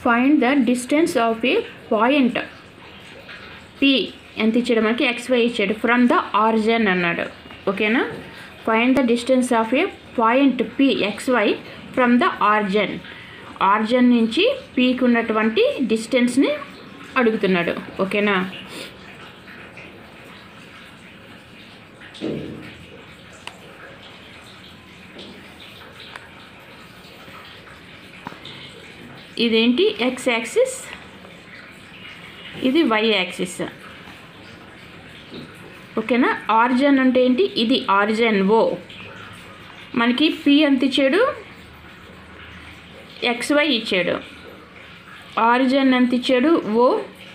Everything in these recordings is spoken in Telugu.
find the distance of a point P ఎంత ఇచ్చాడు మనకి ఎక్స్వై ఇచ్చాడు ఫ్రమ్ ద ఆరిజిన్ అన్నాడు ఓకేనా find the distance of a point P XY from the origin origin నుంచి పీకి ఉన్నటువంటి డిస్టెన్స్ని అడుగుతున్నాడు ఓకేనా ఇదేంటి ఎక్స్ యాక్సిస్ ఇది వై యాక్సిస్ ఓకేనా ఆరిజన్ అంటే ఏంటి ఇది ఆరిజన్ ఓ మనకి పి ఎంత ఇచ్చాడు ఎక్స్వై ఇచ్చాడు ఆరిజన్ ఎంత ఇచ్చాడు ఓ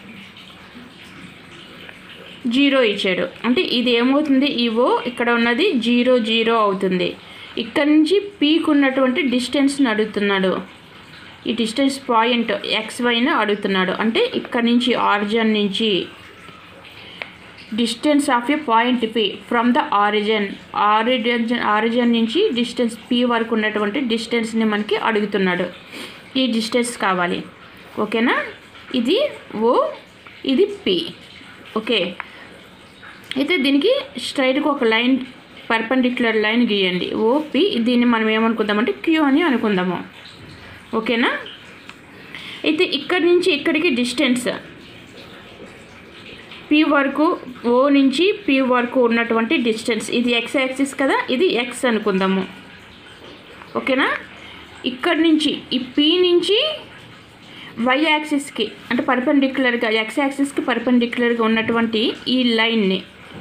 జీరో ఇచ్చాడు అంటే ఇది ఏమవుతుంది ఈ ఓ ఇక్కడ ఉన్నది జీరో జీరో అవుతుంది ఇక్కడ నుంచి పీక్ ఉన్నటువంటి డిస్టెన్స్ని అడుగుతున్నాడు ఈ డిస్టెన్స్ పాయింట్ ఎక్స్వైని అడుగుతున్నాడు అంటే ఇక్కడ నుంచి ఆరిజన్ నుంచి distance of a point P from the origin origin origin నుంచి డిస్టెన్స్ పి వరకు ఉన్నటువంటి డిస్టెన్స్ని మనకి అడుగుతున్నాడు ఈ డిస్టెన్స్ కావాలి ఓకేనా ఇది ఓ ఇది పి ఓకే అయితే దీనికి స్ట్రైట్గా ఒక లైన్ పర్పెండిక్యులర్ లైన్ గీయండి ఓపి దీన్ని మనం ఏమనుకుందామంటే క్యూ అని అనుకుందాము ఓకేనా అయితే ఇక్కడి నుంచి ఇక్కడికి డిస్టెన్స్ పి వరకు ఓ నుంచి పి వరకు ఉన్నటువంటి డిస్టెన్స్ ఇది ఎక్స్ యాక్సిస్ కదా ఇది ఎక్స్ అనుకుందాము ఓకేనా ఇక్కడి నుంచి ఈ పి నుంచి వై యాక్సిస్కి అంటే పర్పెండిక్యులర్గా ఎక్స్ యాక్సిస్కి పర్పెండిక్యులర్గా ఉన్నటువంటి ఈ లైన్ని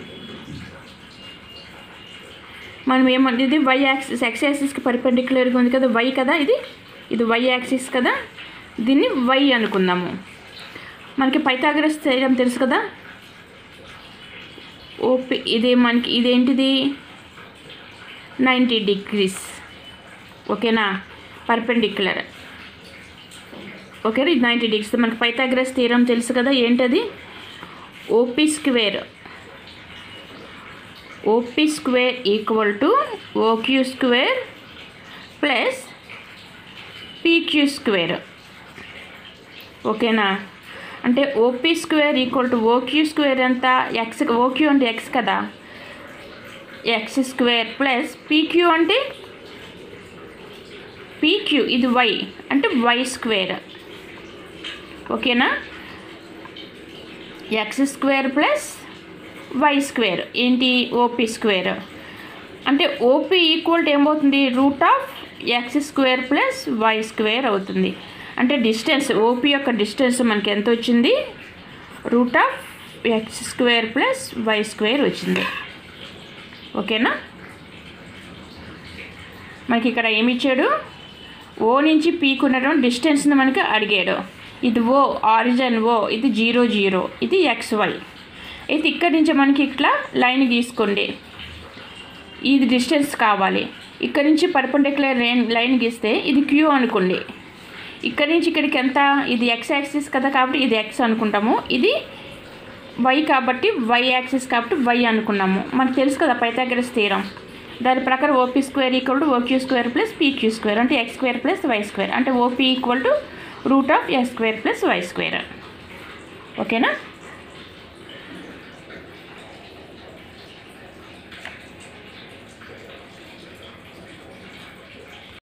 మనం ఏమంటే ఇది వై యాక్సిస్ ఎక్స్ యాక్సిస్కి పర్పెండిక్యులర్గా ఉంది కదా వై కదా ఇది ఇది వై యాక్సిస్ కదా దీన్ని వై అనుకుందాము మనకి పైథాగరస్ థియరం తెలుసు కదా ఓపి ఇది మనకి ఇదేంటిది నైంటీ డిగ్రీస్ ఓకేనా పర్పెండిక్యులర్ ఓకేనా ఇది నైంటీ డిగ్రీస్ మనకి పైథాగరస్ థియరం తెలుసు కదా ఏంటది OP square OP square equal to OQ square plus PQ square ఓకేనా అంటే OP square equal to OQ square ఎంత ఎక్స్ ఓక్యూ అంటే ఎక్స్ కదా ఎక్స్ స్క్వేర్ ప్లస్ పీక్యూ అంటే పీక్యూ ఇది వై అంటే వై స్క్వేర్ ఓకేనా X square plus Y square ఏంటి ఓపీ స్క్వేర్ అంటే ఓపీ ఈక్వల్ టు ఏమవుతుంది root of X square plus Y square అవుతుంది అంటే డిస్టెన్స్ ఓపీ యొక్క డిస్టెన్స్ మనకి ఎంత వచ్చింది root of X square plus Y square వచ్చింది ఓకేనా మనకి ఇక్కడ ఏమి ఇచ్చాడు ఓ నుంచి పీక్ ఉన్నటువంటి డిస్టెన్స్ని మనకి అడిగాడు ఇది ఓ ఆరిజన్ ఓ ఇది జీరో జీరో ఇది ఎక్స్ వై అయితే ఇక్కడి నుంచి మనకి ఇట్లా లైన్ తీసుకోండి ఇది డిస్టెన్స్ కావాలి ఇక్కడ నుంచి పర్పెండిక్యులర్ లైన్ లైన్ గీస్తే ఇది క్యూ అనుకోండి ఇక్కడి నుంచి ఇక్కడికి ఎంత ఇది ఎక్స్ యాక్సిస్ కదా కాబట్టి ఇది ఎక్స్ అనుకుంటాము ఇది వై కాబట్టి వై యాక్సిస్ కాబట్టి వై అనుకున్నాము మనకు తెలుసు కదా పైథాగరస్ తీరం దాని ప్రకారం OP square equal to OQ square plus PQ square అంటే X square plus Y square అంటే OP equal to root of X square plus Y square ఓకేనా